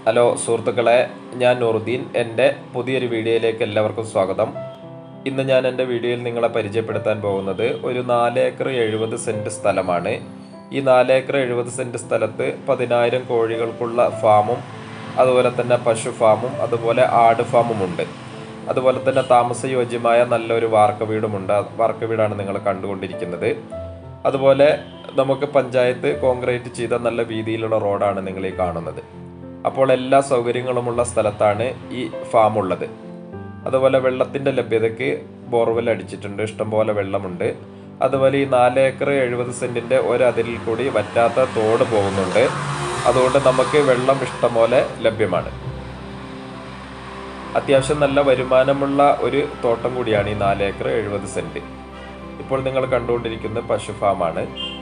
hello സുഹൃത്തുക്കളെ ഞാൻ നൂറുദ്ദീൻ എൻ്റെ പുതിയൊരു വീഡിയോയിലേക്ക് എല്ലാവർക്കും സ്വാഗതം ഇന്ന് ഞാൻ എൻ്റെ വീഡിയോയിൽ നിങ്ങളെ പരിചയപ്പെടുത്താൻ പോകുന്നത് ഒരു നാല് ഏക്കർ എഴുപത് സെൻറ്റ് സ്ഥലമാണ് ഈ നാല് ഏക്കർ എഴുപത് സെൻറ്റ് സ്ഥലത്ത് പതിനായിരം കോഴികൾക്കുള്ള ഫാമും അതുപോലെ തന്നെ പശു ഫാമും അതുപോലെ ആട് ഫാമും ഉണ്ട് അതുപോലെ തന്നെ താമസയോഗ്യമായ നല്ലൊരു വാർക്ക വീടുമുണ്ട് ആ വാർക്ക വീടാണ് നിങ്ങൾ കണ്ടുകൊണ്ടിരിക്കുന്നത് അതുപോലെ നമുക്ക് പഞ്ചായത്ത് കോൺക്രീറ്റ് ചെയ്ത നല്ല വീതിയിലുള്ള റോഡാണ് നിങ്ങൾ ഈ കാണുന്നത് അപ്പോൾ എല്ലാ സൗകര്യങ്ങളുമുള്ള സ്ഥലത്താണ് ഈ ഫാം ഉള്ളത് അതുപോലെ വെള്ളത്തിൻ്റെ ലഭ്യതയ്ക്ക് ബോർവെൽ അടിച്ചിട്ടുണ്ട് ഇഷ്ടംപോലെ വെള്ളമുണ്ട് അതുപോലെ ഈ നാല് ഏക്കർ എഴുപത് സെൻറ്റിൻ്റെ ഒരതിരിൽ കൂടി വറ്റാത്ത തോട് പോകുന്നുണ്ട് അതുകൊണ്ട് നമുക്ക് വെള്ളം ഇഷ്ടംപോലെ ലഭ്യമാണ് അത്യാവശ്യം നല്ല വരുമാനമുള്ള ഒരു തോട്ടം കൂടിയാണ് ഈ നാല് ഏക്കർ എഴുപത് സെൻറ്റ് ഇപ്പോൾ നിങ്ങൾ കണ്ടുകൊണ്ടിരിക്കുന്നത് പശു ഫാമാണ്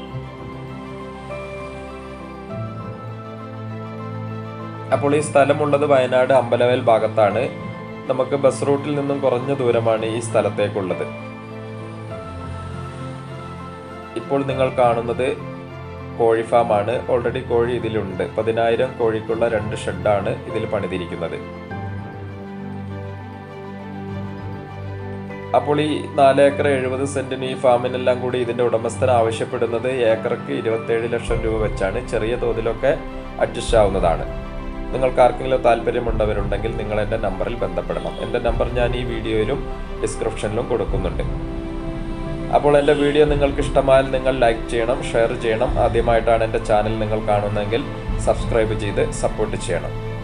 അപ്പോൾ ഈ സ്ഥലമുള്ളത് വയനാട് അമ്പലവയൽ ഭാഗത്താണ് നമുക്ക് ബസ് റൂട്ടിൽ നിന്നും കുറഞ്ഞ ദൂരമാണ് ഈ സ്ഥലത്തേക്കുള്ളത് ഇപ്പോൾ നിങ്ങൾ കാണുന്നത് കോഴി ഫാമാണ് ഓൾറെഡി കോഴി ഇതിലുണ്ട് പതിനായിരം കോഴിക്കുള്ള രണ്ട് ഷെഡാണ് ഇതിൽ പണിതിരിക്കുന്നത് അപ്പോൾ ഈ നാല് ഏക്കർ എഴുപത് സെന്റിന് ഈ ഫാമിനെല്ലാം കൂടി ഇതിന്റെ ഉടമസ്ഥൻ ആവശ്യപ്പെടുന്നത് ഏക്കർക്ക് ഇരുപത്തേഴ് ലക്ഷം രൂപ വെച്ചാണ് ചെറിയ തോതിലൊക്കെ അഡ്ജസ്റ്റ് ആവുന്നതാണ് നിങ്ങൾക്ക് ആർക്കെങ്കിലും താല്പര്യമുണ്ടവരുണ്ടെങ്കിൽ നിങ്ങൾ എൻ്റെ നമ്പറിൽ ബന്ധപ്പെടണം എൻ്റെ നമ്പർ ഞാൻ ഈ വീഡിയോയിലും ഡിസ്ക്രിപ്ഷനിലും കൊടുക്കുന്നുണ്ട് അപ്പോൾ എൻ്റെ വീഡിയോ നിങ്ങൾക്ക് ഇഷ്ടമായാൽ നിങ്ങൾ ലൈക്ക് ചെയ്യണം ഷെയർ ചെയ്യണം ആദ്യമായിട്ടാണ് എൻ്റെ ചാനൽ നിങ്ങൾ കാണുന്നതെങ്കിൽ സബ്സ്ക്രൈബ് ചെയ്ത് സപ്പോർട്ട് ചെയ്യണം